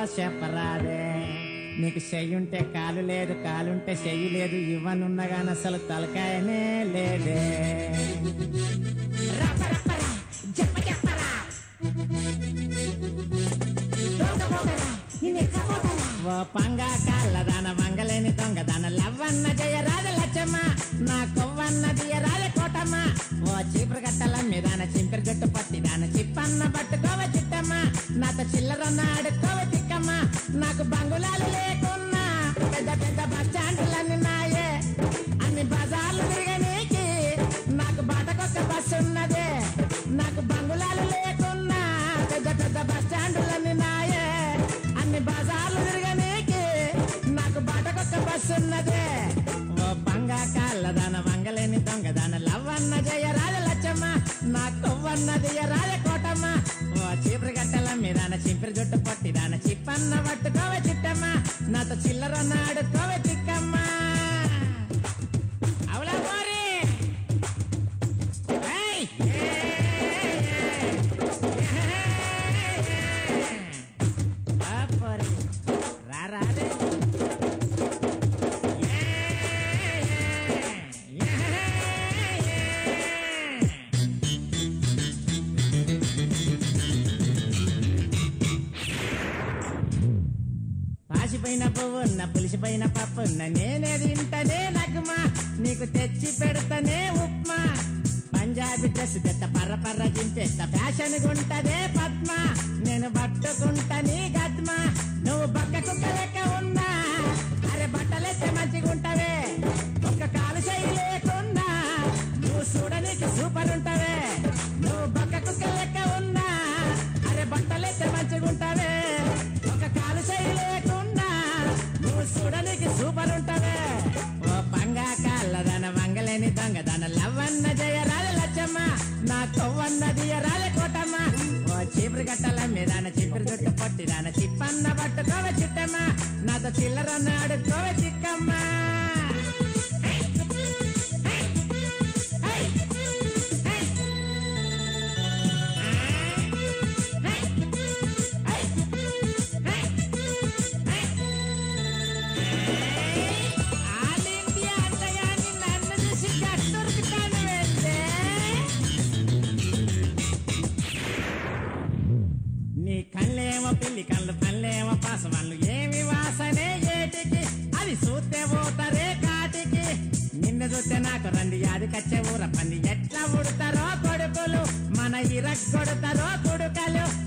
చెప్పరాదే నీకు చెయ్యుంటే కాలు లేదు కాలుంటే చెయ్యి లేదు ఇవ్వనున్నగాని అసలు తలకాయనే లేదే రప్ప రప్పరా చెప్ప చెప్పరా దొంగ పోగరా నిన్ను ఎక్కబోతారా ఓ పంగా కాళ్ళదాన మంగలేని దొంగదాన లవ్వన్న జయరాజ లచ్చమ్మ నా కొవ్వన్న దియరాజ కోటమ్మ ఓ చీపురు గట్టల మీదాన చింపిరి జట్టు పట్టిదాన చిప్పన్న పట్టుకోవ చిట్టమ్మ నాతో చిల్లరన్న ఆడుకోవ తిక్కమ్మ నాకు బంగుళాలు లేకున్నా పెద్ద పెద్ద బస్ స్టాండ్లన్నీ నాయే అన్ని బజార్లు తిరగనీకి నాకు బాటకొక్క బస్సు ఉన్నదే నాకు బంగుళాలు లేకున్నా పెద్ద పెద్ద బస్ స్టాండ్లన్నీ నాయే అన్ని బజార్లు తిరగనీకి నాకు బాటకొక్క బస్సు ఉన్నదే ఓ బంగా కాళ్ళదాన మంగలేని దొంగదాన లవ్వన్న జయరాజ లచ్చమ్మ నా కొవ్వన్నది రాజ కోటమ్మ ఓ చీపురు గట్టల మీదాన చింపిరి జుట్టు పట్టిదాన చిప్పన్న పట్టుకోవ చిట్టమ్మ నాతో చిల్లరన్న ఆడుకోవ తిక్కమ్మ అవులా పోరి ఏయ్! ఆ పోరి. రా రా రే. పాసిపోయిన పువ్వున్న పులిసిపోయిన పప్పున్న నేనే తింటనే నగ్మా నీకు తెచ్చి పెడతనే ఉప్మా పంజాబీ డ్రెస్ తెత్త పర్ర పర్ర చింపేస్త ఫ్యాషన్ గుంటదే పద్మ నేను పట్టుకుంటా నీ గద్మ నువ్వు బక్క కుక్క లెక్క ఉన్నా అరే బట్టలెత్తే మంచిగుంటవే ఒక్క కాలు చేయి లేకున్నా నువ్వు చూడనీకి సూపర్ ఉంటవే నువ్వు బక్క కుక్క లెక్క ఉన్నా అరే బట్టలెత్తే మంచిగుంటవే ఒక కాలు చేయి లేకున్నా నువ్వు చూడనీకి సూపర్ ఉంటవే ఓ పంగా కాళ్ళదన మంగలేని దొంగదన లవ్వన్న జయరాజ లచ్చమ్మ నా కొవ్వన్నది రాజ కోటమ్మ ఓ చీపురు గట్టల మీదాన చీపురు జుట్టు పొట్టిదాన చిప్పన్న పట్టుకోవ చిట్టమ్మ నాతో చిల్లరన్న ఆడుకోవ చిక్కమ్మ ఆల్ ఇండియా అంతగాని నన్ను చూసి గట్టురుకుతాను వెళ్తే నీ కళ్ళేమో పిల్లి కళ్ళు పళ్ళేమో పాసవాళ్ళు ఏమి వాసనే ఏటికి అది చూస్తే పోతారే కాటికి నిన్ను చూస్తే నాకు రండి అది కచ్చే ఊర పంది ఎట్లా ఉడతారో కొడుకులు మన ఇరగొడతారో కొడుకలు